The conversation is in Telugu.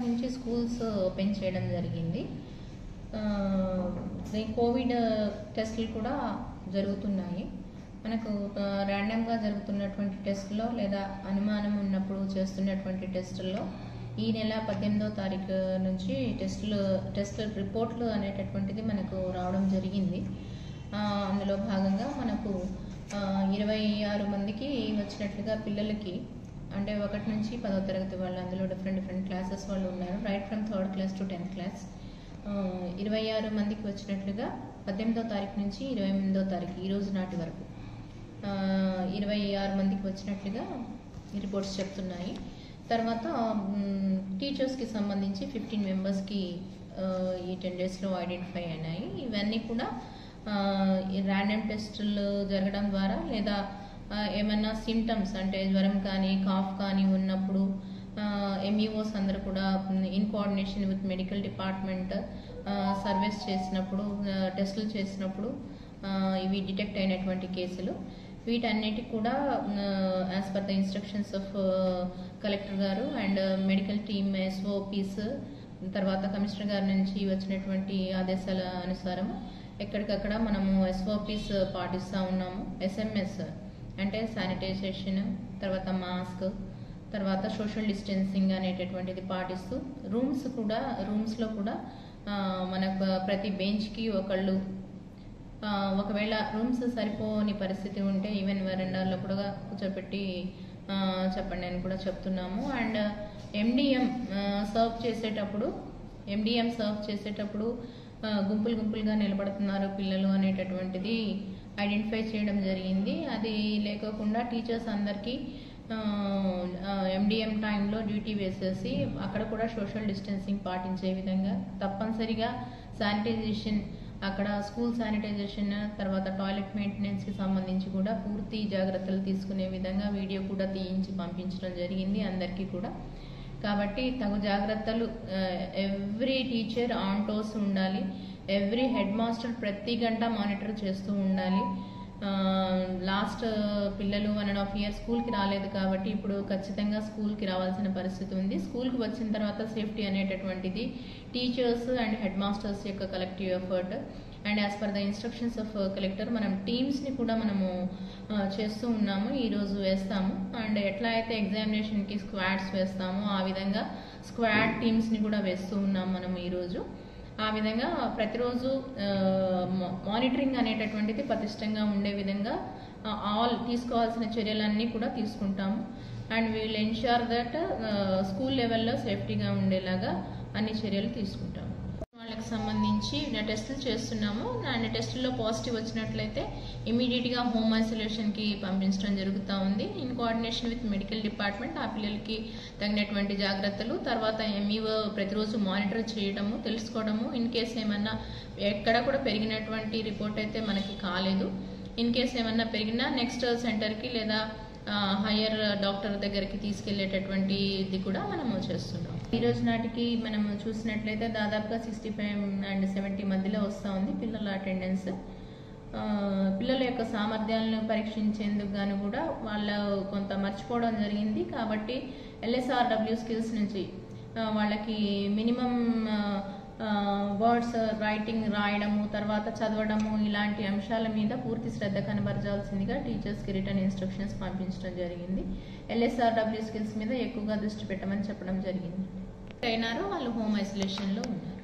నుంచి స్కూల్స్ ఓపెన్ చేయడం జరిగింది ఆ, ఈ కోవిడ్ టెస్టులు కూడా జరుగుతున్నాయి మనకు ర్యాండమ్గా జరుగుతున్నటువంటి టెస్టులో లేదా అనుమానం ఉన్నప్పుడు చేస్తున్నటువంటి టెస్టుల్లో ఈ నెల పద్దెనిమిదో తారీఖు నుంచి టెస్టులు టెస్ట్ రిపోర్ట్లు అనేటటువంటిది మనకు రావడం జరిగింది ఆ, అందులో భాగంగా మనకు ఆ, ఇరవై ఆరు మందికి వచ్చినట్లుగా పిల్లలకి అంటే ఒకటి నుంచి పదో తరగతి వాళ్ళు అందులో డిఫరెంట్ డిఫరెంట్ క్లాసెస్ వాళ్ళు ఉన్నారు right from third class to tenth class ఇరవై ఆరు మందికి వచ్చినట్లుగా పద్దెనిమిదో తారీఖు నుంచి ఇరవై ఎనిమిదో తారీఖు ఈ రోజు నాటి వరకు ఆ, ఇరవై ఆరు మందికి వచ్చినట్లుగా ఈ రిపోర్ట్స్ చెప్తున్నాయి తర్వాత మ్, టీచర్స్కి సంబంధించి ఫిఫ్టీన్ మెంబర్స్కి ఈ టెన్ డేస్లో ఐడెంటిఫై అయినాయి ఇవన్నీ కూడా ర్యాండమ్ టెస్టులు జరగడం ద్వారా లేదా ఆ, ఏమైనా సిమ్టమ్స్ అంటే జ్వరం కానీ కాఫ్ కానీ ఉన్నప్పుడు ఎంఈఓస్ అందరూ కూడా in coordination with medical department service చేసినప్పుడు టెస్టులు చేసినప్పుడు ఆ, ఇవి డిటెక్ట్ అయినటువంటి కేసులు వీటన్నిటికి కూడా as per the instructions of collector గారు అండ్ మెడికల్ టీమ్ ఎస్ఓపీస్ తర్వాత కమిషనర్ గారి నుంచి వచ్చినటువంటి ఆదేశాల అనుసారం ఎక్కడికక్కడ మనము ఎస్ఓపీస్ పాటిస్తూ ఉన్నాము ఎస్ఎంఎస్ అంటే శానిటైజేషన్ తర్వాత మాస్క్ తర్వాత సోషల్ డిస్టెన్సింగ్ అనేటటువంటిది పాటిస్తూ రూమ్స్ కూడా రూమ్స్లో కూడా ఆ, మనకు ప్రతి బెంచ్కి ఒకళ్ళు ఆ, ఒకవేళ రూమ్స్ సరిపోని పరిస్థితి ఉంటే ఈవెన్ వరండాల్లో కూడా కూర్చోపెట్టి ఆ, చెప్పండి అని కూడా చెప్తున్నాము అండ్ ఎండిఎం సర్వ్ చేసేటప్పుడు ఎండిఎం సర్వ్ చేసేటప్పుడు ఆ, గుంపులు గుంపులుగా నిలబడుతున్నారు పిల్లలు అనేటటువంటిది ఐడెంటిఫై చేయడం జరిగింది అది లేకోకుండా టీచర్స్ అందరికీ ఎండిఎం టైంలో డ్యూటీ వేసేసి అక్కడ కూడా సోషల్ డిస్టెన్సింగ్ పాటించే విధంగా తప్పనిసరిగా శానిటైజేషన్ అక్కడ స్కూల్ శానిటైజేషన్ తర్వాత టాయిలెట్ మెయింటెనెన్స్కి సంబంధించి కూడా పూర్తి జాగ్రత్తలు తీసుకునే విధంగా వీడియో కూడా తీయించి పంపించడం జరిగింది అందరికీ కూడా కాబట్టి తగు జాగ్రత్తలు ఎవ్రీ టీచర్ ఆన్ టోస్ ఉండాలి ఎవ్రీ హెడ్ మాస్టర్ ప్రతి గంట మానిటర్ చేస్తూ ఉండాలి లాస్ట్ పిల్లలు వన్ అండ్ హాఫ్ ఇయర్ స్కూల్కి రాలేదు కాబట్టి ఇప్పుడు ఖచ్చితంగా స్కూల్కి రావాల్సిన పరిస్థితి ఉంది స్కూల్కి వచ్చిన తర్వాత సేఫ్టీ అనేటటువంటిది టీచర్స్ అండ్ హెడ్ మాస్టర్స్ యొక్క collective effort and as per the instructions of collector మనం టీమ్స్ని కూడా మనము ఆ, చేస్తూ ఉన్నాము ఈరోజు వేస్తాము అండ్ ఎట్లా అయితే ఎగ్జామినేషన్కి స్క్వాడ్స్ వేస్తామో ఆ విధంగా స్క్వాడ్ టీమ్స్ని కూడా వేస్తూ ఉన్నాం మనం ఈరోజు ఆ విధంగా ప్రతిరోజు మానిటరింగ్ అనేటటువంటిది పటిష్టంగా ఉండే విధంగా ఆల్ తీసుకోవాల్సిన చర్యలన్నీ కూడా తీసుకుంటాము and we'll ensure that school లెవెల్లో సేఫ్టీగా ఉండేలాగా అన్ని చర్యలు తీసుకుంటాము వాళ్ళకి సంబంధించి టెస్టులు చేస్తున్నాము అండ్ టెస్టుల్లో పాజిటివ్ వచ్చినట్లయితే ఇమీడియట్గా హోమ్ ఐసోలేషన్కి పంపించడం జరుగుతూ ఉంది in coordination with medical department ఆ పిల్లలకి తగినటువంటి జాగ్రత్తలు తర్వాత ఎంఈఓ ప్రతిరోజు మానిటర్ చేయడము తెలుసుకోవడము ఇన్ కేస్ ఏమన్నా ఎక్కడ కూడా పెరిగినటువంటి రిపోర్ట్ అయితే మనకి కాలేదు ఇన్ కేస్ ఏమన్నా పెరిగినా నెక్స్ట్ సెంటర్కి లేదా హయ్యర్ డాక్టర్ దగ్గరికి తీసుకెళ్లేటటువంటి ఇది కూడా మనము చేస్తున్నాం ఈ రోజు నాటికి మనం చూసినట్లయితే దాదాపుగా సిక్స్టీ ఫైవ్ అండ్ సెవెంటీ మధ్యలో వస్తూ ఉంది పిల్లల అటెండెన్స్ ఆ, పిల్లల యొక్క సామర్థ్యాలను పరీక్షించేందుకు గాను కూడా వాళ్ళు కొంత మర్చిపోవడం జరిగింది కాబట్టి ఎల్ఎస్ఆర్డబ్ల్యూ స్కిల్స్ నుంచి ఆ, వాళ్ళకి మినిమం వర్డ్స్ రైటింగ్ రాయడము తర్వాత చదవడము ఇలాంటి అంశాల మీద పూర్తి శ్రద్ధ కనబరచాల్సిందిగా టీచర్స్కి రిటర్న్ ఇన్స్ట్రక్షన్స్ పంపించడం జరిగింది ఎల్ఎస్ఆర్డబ్ల్యూ స్కిల్స్ మీద ఎక్కువగా దృష్టి పెట్టమని చెప్పడం జరిగింది అయినారో వాళ్ళు హోమ్ ఐసోలేషన్లో ఉన్నారు